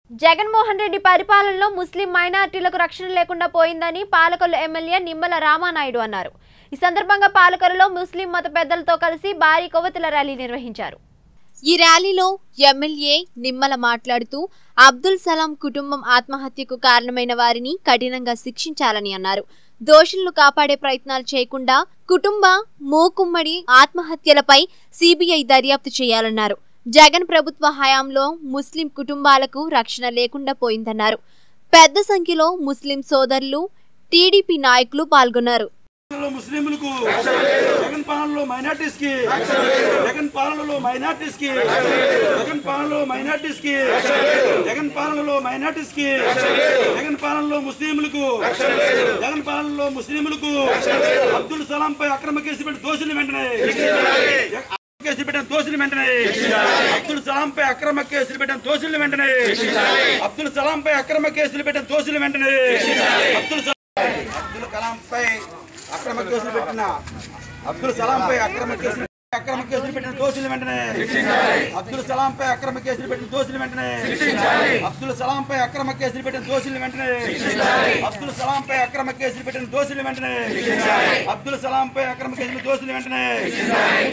జగన్మోహన్ రెడ్డి పరిపాలనలో ముస్లిం మైనార్టీలకు రక్షణ లేకుండా పోయిందని పాలకొల్లు ఎమ్మెల్యే నిమ్మల రామానాయుడు అన్నారు ఈ సందర్భంగా పాలకొల్లులో ముస్లిం మత పెద్దలతో కలిసి భారీ కొవ్వొత్తుల ర్యాలీ నిర్వహించారు ఈ ర్యాలీలో ఎమ్మెల్యే నిమ్మల మాట్లాడుతూ అబ్దుల్ సలాం కుటుంబం ఆత్మహత్యకు కారణమైన వారిని కఠినంగా శిక్షించాలని అన్నారు దోషులను కాపాడే ప్రయత్నాలు చేయకుండా కుటుంబ మూకుమ్మడి ఆత్మహత్యలపై సిబిఐ దర్యాప్తు చేయాలన్నారు జగన్ ప్రభుత్వ హయాంలో ముస్లిం కుటుంబాలకు రక్షణ లేకుండా పోయిందన్నారు పెద్ద సంఖ్యలో ముస్లిం సోదరులు టీడీపీ నాయకులు పాల్గొన్నారు పాలనలో ముస్లింలకు జగన్ పాలనలో మైనార్టీస్ కి జగన్ పాలనలో మైనార్టీస్ కి జగన్ పాలనలో మైనార్టీస్ కి జగన్ పాలనలో మైనార్టీస్ కి జగన్ పాలనలో ముస్లింలకు జగన్ పాలనలో ముస్లింలకు అబ్దుల్ సలాం పై అక్రమ కేసు పెట్టి దోషులు వెంటనే కేసులు పెట్టిన దోషులు వెంటనే అబ్దుల్ సలాం పై అక్రమ కేసులు పెట్టిన దోషులు వెంటనే అబ్దుల్ సలాం పై అక్రమ కేసులు పెట్టిన దోషులు వెంటనే అబ్దుల్ సలాం అబ్దుల్ కలాం పై అక్రమ కేసులు పెట్టిన అబ్దుల్ సలాం పై అక్రమ కేసులు అక్రమ కేసులు పెట్టిన దోషులు వెంటనే అబ్దుల్ సలాం పై అక్రమ కేసులు పెట్టిన దోషులు వెంటనే అబ్దుల్ సలాం పై అక్రమ కేసులు పెట్టిన దోషులు వెంటనే అబ్దుల్ సలాం పై అక్రమ కేసులు పెట్టిన దోషులు వెంటనే అబ్దుల్ సలాం పై అక్రమ కేసులు దోషులు వెంటనే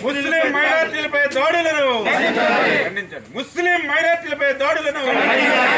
ముస్లిం మైనార్టీలపై దాడులను ఖండించండి ముస్లిం మైనార్టీలపై దాడులను